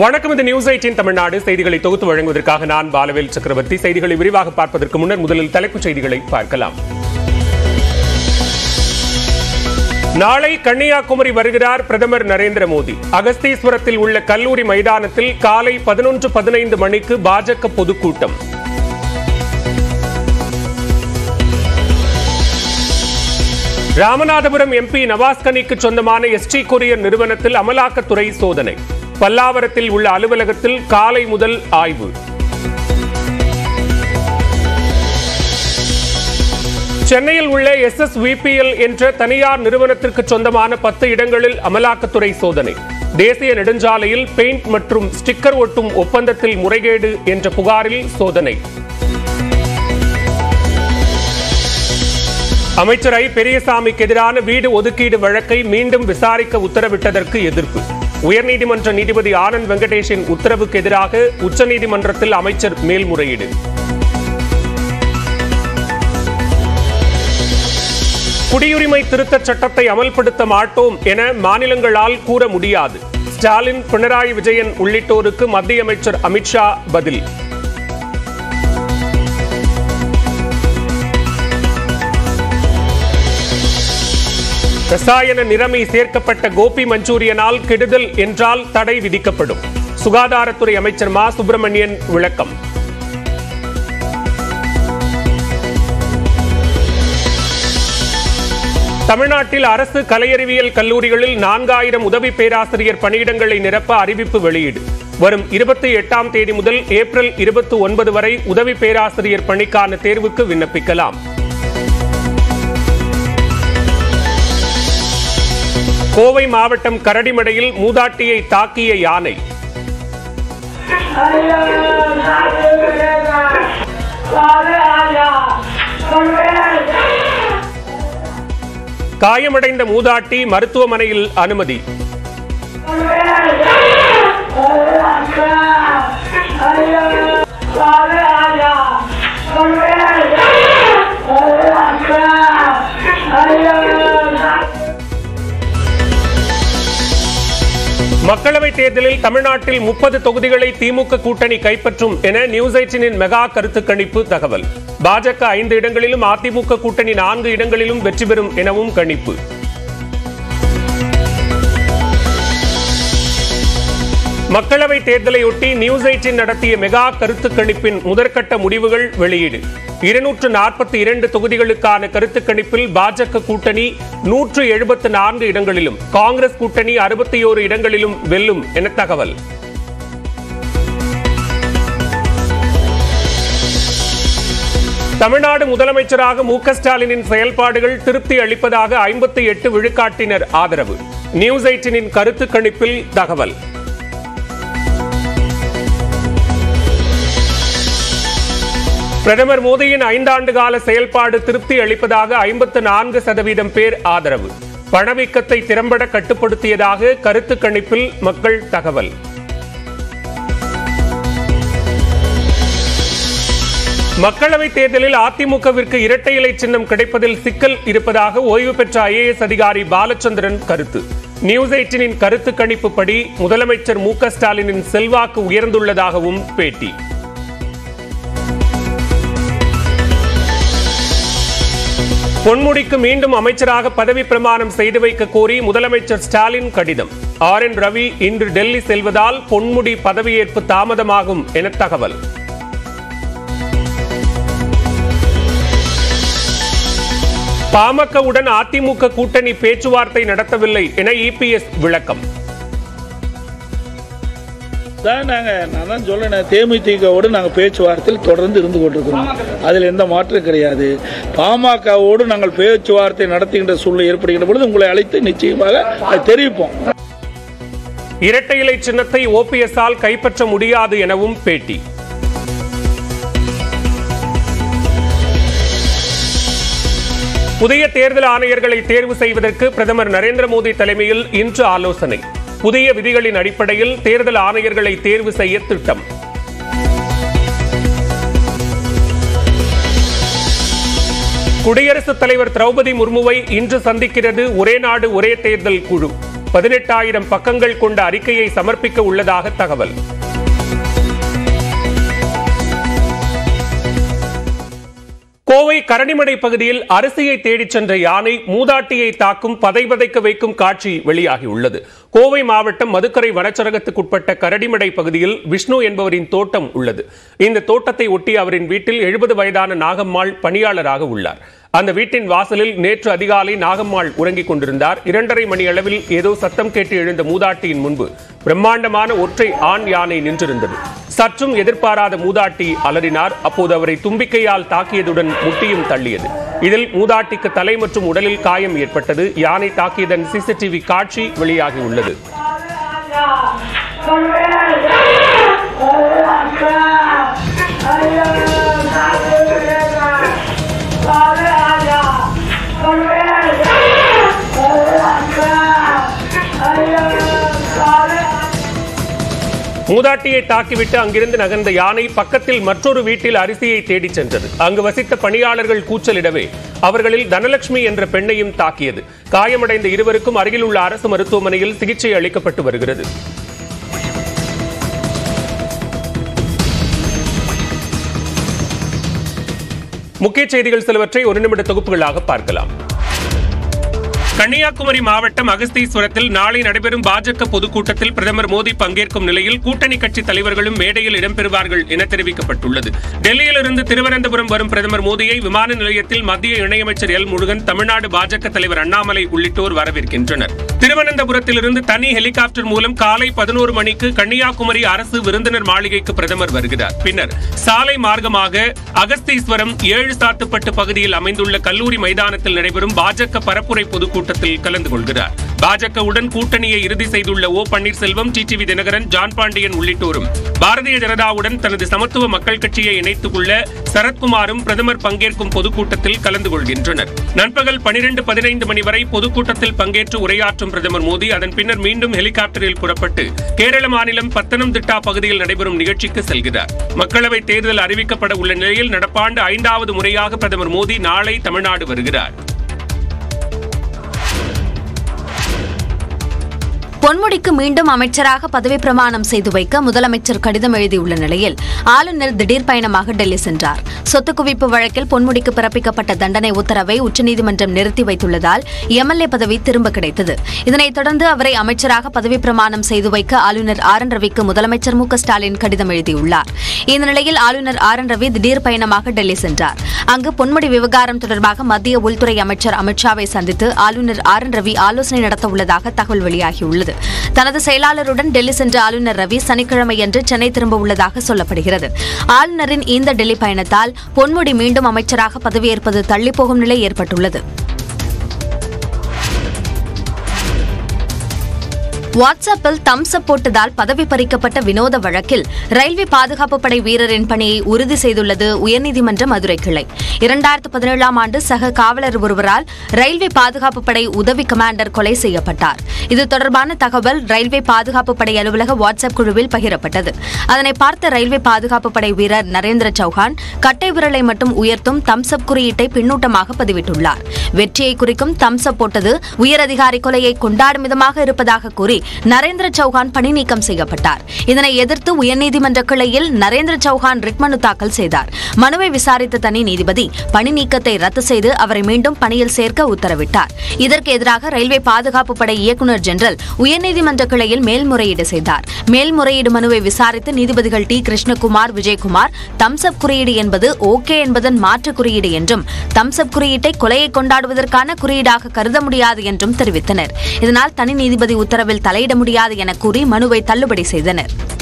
வணக்கம் இது news eighteen Tamil Nadu செய்திகளை தொகுத்து வழங்குவதற்காக நான் பாலவேல் சக்கரவர்த்தி செய்திகளை விரிவாக பார்ப்பதற்கு முன்னர் முதலில் தலைப்புச் செய்திகளை பார்க்கலாம் நாளை கன்னியாகுமரி வருகிறார் பிரதமர் நரேந்திர மோடி அகஸ்தீஸ்வரத்தில் உள்ள கல்லூரி மைதானத்தில் காலை பதினொன்று பதினைந்து மணிக்கு பாஜக பொதுக்கூட்டம் ராமநாதபுரம் எம்பி நவாஸ்கனிக்கு சொந்தமான எஸ்டி கொரியர் நிறுவனத்தில் அமலாக்கத்துறை சோதனை பல்லாவரத்தில் உள்ள அலுவலகத்தில் காலை முதல் ஆய்வு சென்னையில் உள்ள எஸ் எஸ் விபிஎல் என்ற தனியார் நிறுவனத்திற்கு சொந்தமான பத்து இடங்களில் அமலாக்கத்துறை சோதனை தேசிய நெடுஞ்சாலையில் பெயிண்ட் மற்றும் ஸ்டிக்கர் ஒட்டும் ஒப்பந்தத்தில் முறைகேடு என்ற புகாரில் சோதனை அமைச்சர் ஐ பெரியசாமிக்கு எதிரான வீடு ஒதுக்கீடு வழக்கை மீண்டும் விசாரிக்க உத்தரவிட்டதற்கு எதிர்ப்பு உயர்நீதிமன்ற நீதிபதி ஆனந்த் வெங்கடேஷின் உத்தரவுக்கு எதிராக உச்சநீதிமன்றத்தில் அமைச்சர் மேல்முறையீடு குடியுரிமை திருத்தச் சட்டத்தை அமல்படுத்த மாட்டோம் என மாநிலங்களால் கூற முடியாது ஸ்டாலின் பினராயி விஜயன் உள்ளிட்டோருக்கு மத்திய அமைச்சர் அமித்ஷா பதில் ரசாயன நிறமி சேர்க்கப்பட்ட கோபி மஞ்சூரியனால் கெடுதல் என்றால் தடை விதிக்கப்படும் சுகாதாரத்துறை அமைச்சர் மா சுப்பிரமணியன் விளக்கம் தமிழ்நாட்டில் அரசு கலையறிவியல் கல்லூரிகளில் நான்காயிரம் உதவி பேராசிரியர் பணியிடங்களை நிரப்ப அறிவிப்பு வெளியீடு வரும் இருபத்தி எட்டாம் தேதி முதல் ஏப்ரல் இருபத்தி ஒன்பது வரை உதவி பேராசிரியர் பணிக்கான தேர்வுக்கு விண்ணப்பிக்கலாம் கோவை மாவட்டம் கரடிமடையில் மூதாட்டியை தாக்கிய யானை காயமடைந்த மூதாட்டி மருத்துவமனையில் அனுமதி மக்களவைத் தேர்தலில் தமிழ்நாட்டில் முப்பது தொகுதிகளை திமுக கூட்டணி கைப்பற்றும் என நியூஸ் எயிட்டினின் மெகா கருத்து கணிப்பு தகவல் பாஜக ஐந்து இடங்களிலும் அதிமுக கூட்டணி நான்கு இடங்களிலும் வெற்றி பெறும் எனவும் கணிப்பு மக்களவை தேர்தலையொட்டி நியூஸ் எயிட்டின் நடத்திய மெகா கருத்து கணிப்பின் முதற்கட்ட முடிவுகள் வெளியீடு இருநூற்று நாற்பத்தி இரண்டு தொகுதிகளுக்கான கருத்து கணிப்பில் பாஜக கூட்டணி நூற்று எழுபத்து நான்கு இடங்களிலும் காங்கிரஸ் கூட்டணி அறுபத்தி ஓரு இடங்களிலும் வெல்லும் என தகவல் தமிழ்நாடு முதலமைச்சராக மு க ஸ்டாலினின் செயல்பாடுகள் திருப்தி அளிப்பதாக ஐம்பத்தி எட்டு விழுக்காட்டினர் ஆதரவு நியூஸ் எயிட்டினின் கருத்து கணிப்பில் தகவல் பிரதமர் மோடியின் ஐந்தாண்டு கால செயல்பாடு திருப்தி அளிப்பதாக ஐம்பத்து நான்கு சதவீதம் பேர் ஆதரவு பணவீக்கத்தை திறம்பட கட்டுப்படுத்தியதாக கருத்து கணிப்பில் மக்கள் தகவல் மக்களவை தேர்தலில் அதிமுகவிற்கு இரட்டை இலை சின்னம் கிடைப்பதில் சிக்கல் இருப்பதாக ஓய்வு பெற்ற ஐஏஎஸ் அதிகாரி பாலச்சந்திரன் கருத்து நியூஸ் எயிட்டினின் கருத்து கணிப்புப்படி முதலமைச்சர் மு க ஸ்டாலினின் செல்வாக்கு உயர்ந்துள்ளதாகவும் பேட்டி பொன்முடிக்கு மீண்டும் அமைச்சராக பதவி பிரமாணம் செய்து வைக்க கோரி முதலமைச்சர் ஸ்டாலின் கடிதம் ஆர் என் ரவி இன்று டெல்லி செல்வதால் பொன்முடி பதவியேற்பு தாமதமாகும் என தகவல் பாமகவுடன் அதிமுக கூட்டணி பேச்சுவார்த்தை நடத்தவில்லை என இபிஎஸ் விளக்கம் தான் நாங்கள் நான் தான் சொல்லேன் தேமுதிகவோடு நாங்கள் பேச்சுவார்த்தையில் தொடர்ந்து இருந்து கொண்டிருக்கிறோம் அதில் எந்த மாற்றம் கிடையாது பாமகவோடு நாங்கள் பேச்சுவார்த்தை நடத்துகின்ற சூழ்நிலை ஏற்படுகின்ற பொழுது உங்களை அழைத்து நிச்சயமாக அதை தெரிவிப்போம் இரட்டை இலை சின்னத்தை ஓபிஎஸ் ஆல் கைப்பற்ற முடியாது எனவும் பேட்டி புதிய தேர்தல் ஆணையர்களை தேர்வு செய்வதற்கு பிரதமர் நரேந்திர மோடி தலைமையில் இன்று ஆலோசனை புதிய விதிகளின் அடிப்படையில் தேர்தல் ஆணையர்களை தேர்வு செய்ய திட்டம் குடியரசுத் தலைவர் திரௌபதி முர்முவை இன்று சந்திக்கிறது ஒரே நாடு ஒரே தேர்தல் குழு பதினெட்டாயிரம் பக்கங்கள் கொண்ட அறிக்கையை சமர்ப்பிக்க உள்ளதாக தகவல் கோவை கரடிமடை பகுதியில் அரிசியை தேடிச் சென்ற யானை மூதாட்டியை தாக்கும் பதைபதைக்க வைக்கும் காட்சி வெளியாகியுள்ளது கோவை மாவட்டம் மதுக்கரை வனச்சரகத்துக்குட்பட்ட கரடிமடை பகுதியில் விஷ்ணு என்பவரின் தோட்டம் உள்ளது இந்த தோட்டத்தை ஒட்டி அவரின் வீட்டில் எழுபது வயதான நாகம்மாள் பணியாளராக உள்ளார் அந்த வீட்டின் வாசலில் நேற்று அதிகாலை நாகம்மாள் உறங்கிக் கொண்டிருந்தார் இரண்டரை மணி அளவில் ஏதோ சத்தம் கேட்டு எழுந்த மூதாட்டியின் முன்பு பிரம்மாண்டமான ஒற்றை ஆண் யானை நின்றிருந்தது சற்றும் எதிர்பாராத மூதாட்டி அலறினார் அப்போது அவரை தும்பிக்கையால் தாக்கியதுடன் முட்டியும் தள்ளியது இதில் மூதாட்டிக்கு தலை மற்றும் உடலில் காயம் ஏற்பட்டது யானை தாக்கியதன் சிசிடிவி காட்சி வெளியாகியுள்ளது மூதாட்டியை தாக்கிவிட்டு அங்கிருந்து நகர்ந்த யானை பக்கத்தில் மற்றொரு வீட்டில் அரிசியை தேடிச் சென்றது அங்கு வசித்த பணியாளர்கள் கூச்சலிடவே அவர்களில் தனலட்சுமி என்ற பெண்ணையும் தாக்கியது காயமடைந்த இருவருக்கும் அருகில் உள்ள அரசு மருத்துவமனையில் சிகிச்சை அளிக்கப்பட்டு வருகிறது முக்கிய செய்திகள் சிலவற்றை ஒரு நிமிட தொகுப்புகளாக பார்க்கலாம் கன்னியாகுமரி மாவட்டம் அகஸ்தீஸ்வரத்தில் நாளை நடைபெறும் பாஜக பொதுக்கூட்டத்தில் பிரதமர் மோடி பங்கேற்கும் நிலையில் கூட்டணி கட்சி தலைவர்களும் மேடையில் இடம்பெறுவார்கள் என தெரிவிக்கப்பட்டுள்ளது டெல்லியிலிருந்து திருவனந்தபுரம் வரும் பிரதமர் மோடியை விமான நிலையத்தில் மத்திய இணையமைச்சர் எல் முருகன் தமிழ்நாடு பாஜக தலைவர் அண்ணாமலை உள்ளிட்டோர் வரவேற்கின்றனர் திருவனந்தபுரத்திலிருந்து தனி ஹெலிகாப்டர் மூலம் காலை பதினோரு மணிக்கு கன்னியாகுமரி அரசு விருந்தினர் மாளிகைக்கு பிரதமர் வருகிறார் பின்னர் சாலை மார்க்கமாக அகஸ்தீஸ்வரம் ஏழு சாத்துப்பட்டு பகுதியில் அமைந்துள்ள கல்லூரி மைதானத்தில் நடைபெறும் பாஜக பரப்புரை பொதுக்கூட்டத்தில் கலந்து கொள்கிறார் பாஜகவுடன் கூட்டணியை இறுதி செய்துள்ள O Panneerselvam TTV Dhinakaran John Pandian உள்ளிட்டோரும் பாரதிய ஜனதாவுடன் தனது சமத்துவ மக்கள் கட்சியை இணைத்துக் கொள்ள சரத்குமாரும் பிரதமர் பங்கேற்கும் பொதுக்கூட்டத்தில் கலந்து கொள்கின்றனர் நண்பகல் பனிரெண்டு பதினைந்து மணி வரை பொதுக்கூட்டத்தில் பங்கேற்று உரையாற்றும் பிரதமர் மோடி அதன் பின்னர் மீண்டும் ஹெலிகாப்டரில் புறப்பட்டு கேரள மாநிலம் பத்தனம்திட்டா பகுதியில் நடைபெறும் நிகழ்ச்சிக்கு செல்கிறார் மக்களவைத் தேர்தல் அறிவிக்கப்பட உள்ள நிலையில் நடப்பாண்டு ஐந்தாவது முறையாக பிரதமர் மோடி நாளை தமிழ்நாடு வருகிறார் பொன்முடிக்கு மீண்டும் அமைச்சராக பதவி பிரமாணம் செய்து வைக்க முதலமைச்சர் கடிதம் எழுதியுள்ள நிலையில் ஆளுநர் திடீர் பயணமாக டெல்லி சென்றார் சொத்து குவிப்பு வழக்கில் பொன்முடிக்கு பிறப்பிக்கப்பட்ட தண்டனை உத்தரவை உச்சநீதிமன்றம் நிறுத்தி வைத்துள்ளதால் எம்எல்ஏ பதவி திரும்ப கிடைத்தது இதனைத் தொடர்ந்து அவரை அமைச்சராக பதவி பிரமாணம் செய்து வைக்க ஆளுநர் ஆர் என் ரவிக்கு முதலமைச்சர் மு க ஸ்டாலின் கடிதம் எழுதியுள்ளார் இந்த நிலையில் ஆளுநர் ஆர் என் ரவி திடீர் பயணமாக டெல்லி சென்றார் அங்கு பொன்முடி விவகாரம் தொடர்பாக மத்திய உள்துறை அமைச்சர் அமித்ஷாவை சந்தித்து ஆளுநர் ஆர் என் ரவி ஆலோசனை நடத்த உள்ளதாக தகவல் வெளியாகியுள்ளது தனது செயலாளருடன் டெல்லி சென்ற ஆளுநர் ரவி சனிக்கிழமையன்று சென்னை திரும்ப உள்ளதாக சொல்லப்படுகிறது ஆளுநரின் இந்த டெல்லி பயணத்தால் பொன்முடி மீண்டும் அமைச்சராக பதவியேற்பது தள்ளிப்போகும் நிலை ஏற்பட்டுள்ளது வாட்ஸ்அப்பில் தம்ஸ் அப் போட்டதால் பதவி பறிக்கப்பட்ட வினோத வழக்கில் ரயில்வே பாதுகாப்பு படை வீரரின் பணியை உறுதி செய்துள்ளது உயர்நீதிமன்ற மதுரை கிளை இரண்டாயிரத்து பதினேழாம் ஆண்டு சக காவலர் ஒருவரால் ரயில்வே பாதுகாப்பு படை உதவி கமாண்டர் கொலை செய்யப்பட்டார் இது தொடர்பான தகவல் ரயில்வே பாதுகாப்பு படை அலுவலக வாட்ஸ்அப் குழுவில் பகிரப்பட்டது அதனை பார்த்த ரயில்வே பாதுகாப்பு படை வீரர் நரேந்திர சௌஹான் கட்டை விரலை மட்டும் உயர்த்தும் தம்ஸ் அப் குறியீட்டை பின்னூட்டமாக பதிவிட்டுள்ளார் வெற்றியை குறிக்கும் தம்ஸ் அப் போட்டது உயரதிகாரி கொலையை கொண்டாடும் விதமாக இருப்பதாக கூறி நரேந்திர சௌஹான் பணி நீக்கம் செய்யப்பட்டார் இதனை எதிர்த்து உயர்நீதிமன்ற கிளையில் நரேந்திர சௌஹான் ரிட் மனு தாக்கல் செய்தார் மனுவை விசாரித்த தனி நீதிபதி பணி நீக்கத்தை ரத்து செய்து அவரை மீண்டும் பணியில் சேர்க்க உத்தரவிட்டார் இதற்கு எதிராக ரயில்வே பாதுகாப்பு படை இயக்குநர் ஜெனரல் உயர்நீதிமன்ற கிளையில் மேல்முறையீடு செய்தார் மேல்முறையீடு மனுவை விசாரித்த நீதிபதிகள் டி கிருஷ்ணகுமார் விஜயகுமார் தம்ஸ்அப் குறியீடு என்பது ஓகே என்பதன் மாற்று குறியீடு என்றும் தம்ஸ்அப் குறியீட்டை கொலையை கொண்டாடுவதற்கான குறியீடாக கருத முடியாது என்றும் தெரிவித்தனர் இதனால் தனி நீதிபதி உத்தரவில் தலையிட முடியாது என கூறி மனுவை தள்ளுபடி செய்தனர்